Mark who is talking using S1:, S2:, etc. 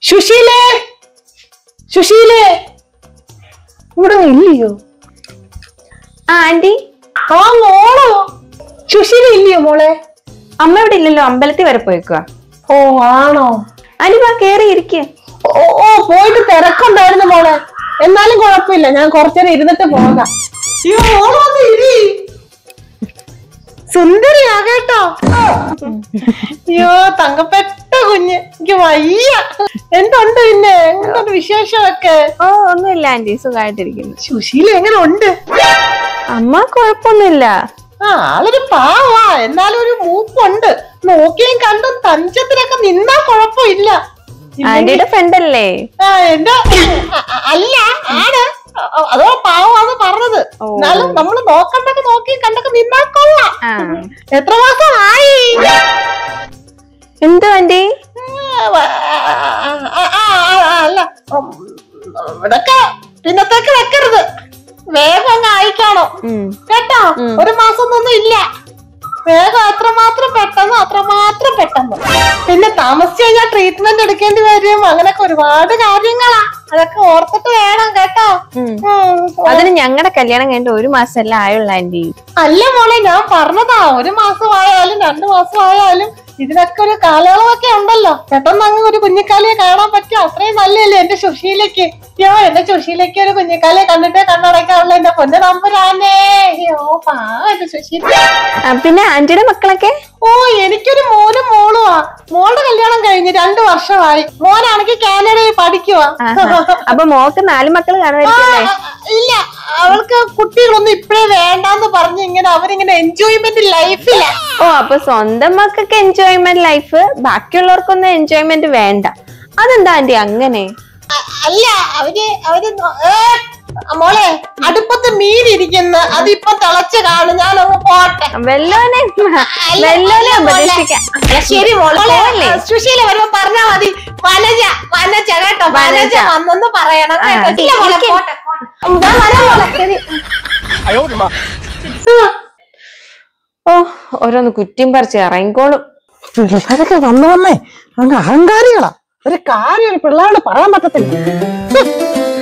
S1: സുശീലേ സുശീലേ ഇവിടെ ഇല്ലയോ
S2: ആ ആന്റി
S1: ആ മോളോ സുശീല ഇല്ലയോ മോളെ
S2: അമ്മ ഇവിടെ ഇല്ലല്ലോ അമ്പലത്തിൽ വരെ പോയേക്കുക
S1: ഓ ആണോ
S2: ആന്റി വാ കേറി ഇരിക്കുക
S1: ഓ ഓ പോയിട്ട് തിരക്കുണ്ടായിരുന്നു മോളെ എന്നാലും കുഴപ്പമില്ല ഞാൻ കുറച്ചേരം ഇരുന്നിട്ട് പോകാം അയ്യോ മോള് വന്ന് ഇരി സുന്ദരിയാ കേട്ടോ അയ്യോ തങ്കപ്പെട്ട കുഞ്ഞ് എനിക്ക് വയ്യ എന്തുണ്ട് പിന്നെ എന്തുണ്ട് വിശേഷമൊക്കെ
S2: ഓ ഒന്നുമില്ല ആന്റി സുഖമായിട്ടിരിക്കുന്നു
S1: സുശീല എങ്ങനെ ഉണ്ട്
S2: അമ്മ കുഴപ്പമൊന്നുമില്ല
S1: ആ ആളൊരു പാവാ എന്നാലും ഒരു മൂപ്പുണ്ട് നോക്കിയും കണ്ടും തഞ്ചത്തിലൊക്കെ നിന്നാ കുഴപ്പമില്ല
S2: ആന്റിയുടെ ഫ്രണ്ട് അല്ലേ
S1: ആ, എന്റെ അ- അ- അല്ല ആണ് അ- അതോ പാവാന്ന് പറഞ്ഞത്
S2: ഓ.
S1: എന്നാലും നമ്മള് നോക്കണ്ടൊക്കെ നോക്കി കണ്ടൊക്കെ നിന്നാ കൊള്ളാം
S2: ആ
S1: എത്ര മാസമായി
S2: എന്തോ ആന്റി
S1: ആ, ആ, ആ, ആ, അല്ല ഉം, ഇവിടൊക്കെ പിന്നത്തേക്ക് വെക്കരുത് വേഗം അങ്ങ് അയക്കണം
S2: ഉം.
S1: കേട്ടോ
S2: ഉം.
S1: ഒരു മാസം ഒന്നും ഇല്ല വേഗം അത്രമാത്രം പെട്ടെന്ന് അത്രമാത്രം പെട്ടെന്ന് പിന്നെ താമസിച്ചു കഴിഞ്ഞാൽ ട്രീറ്റ്മെന്റ് എടുക്കേണ്ടി വരും അങ്ങനൊക്കെ ഒരുപാട് കാര്യങ്ങളാ അതൊക്കെ ഓർത്തിട്ട് വേണം കേട്ടോ
S2: ഉം.
S1: ഉം.
S2: അതിന് ഞങ്ങളുടെ കല്യാണം കഴിഞ്ഞിട്ട് ഒരു മാസമല്ല ആയുള്ള ആന്റി
S1: അല്ല മോളെ ഞാൻ പറഞ്ഞതാ ഒരു മാസമായാലും രണ്ടു മാസമായാലും ഇതിനൊക്കെ ഒരു കാലയളവൊക്കെ ഉണ്ടല്ലോ പെട്ടെന്ന് അങ്ങ് ഒരു കുഞ്ഞിക്കാലിയെ കാണാൻ പറ്റും അത്രയും നല്ലല്ലേ എന്റെ സുശീലയ്ക്ക് അയ്യോ എന്റെ സുശീലയ്ക്ക് ഒരു കുഞ്ഞിക്കാലിയെ കണ്ടിട്ടേ കണ്ണടയ്ക്കാനുള്ള എന്റെ പൊന്നു നമ്പുരാനേ അയ്യോ പാ എന്റെ സുശീല
S2: ആ, പിന്നെ ആന്റിയുടെ മക്കളൊക്കെ
S1: ഓ എനിക്കൊരു മോനും മോളുമാ മോളുടെ കല്യാണം കഴിഞ്ഞ് രണ്ടു വർഷമായി മോനാണെങ്കിൽ കാനഡയിൽ പഠിക്കുവാ
S2: ആഹാ. അപ്പൊ മോക്ക് നാല് മക്കൾ
S1: ആ,
S2: കാണുമായിരിക്കും
S1: ആ, ഇല്ല അവൾക്ക് കുട്ടികളൊന്നും ഇപ്പഴേ വേണ്ടാന്ന് പറഞ്ഞ് ഇങ്ങനെ അവരിങ്ങനെ എൻജോയ്മെന്റ് ലൈഫിലാ
S2: ഓ അപ്പൊ സ്വന്തം മക്കൾക്ക് എൻജോയ്മെന്റ് ലൈഫ് ബാക്കിയുള്ളവർക്കൊന്നും എൻജോയ്മെന്റ് വേണ്ട അതെന്താ ആന്റി അങ്ങനെ
S1: അ- അല്ല അവര് അവര് നോ- ഏ, മോളെ അടുപ്പത്ത് മീൻ ഇരിക്കുന്ന അതിപ്പൊ തിളച്ച് കാണും ഞാനങ്ങ് പോട്ടെ
S2: വെല്ലോനെ
S1: അല്ല,
S2: വെല്ലോനെ
S1: അല്ല മോളെ.
S2: ഉപദേശിക്കാം
S1: അല്ല, ശരി മോളെ
S2: പോവല്ലേ?
S1: ആ, സുശീല വരുമ്പോ പറഞ്ഞാ മതി വനജ വനജ കേട്ടോ വനജ
S2: വനജ.
S1: വന്നെന്ന് പറയണം
S2: ആ,
S1: കേട്ടോ. ഇല്ല മോളെ,
S2: ഇരിക്ക്.
S1: പോട്ടെ, പോട്ടെ. ഞാൻ വരാം മോളെ. ശരി.
S2: ഓ ഓരോന്ന് കുറ്റിയും പറിച്ച് ഇറങ്ങിക്കോളും
S1: പിള്ളേരൊക്കെ വന്നു വന്നേ അങ്ങ് അഹങ്കാരികളാ ഒരു കാര്യം ഒരു പിള്ളേരോട് പറയാൻ പറ്റത്തില്ല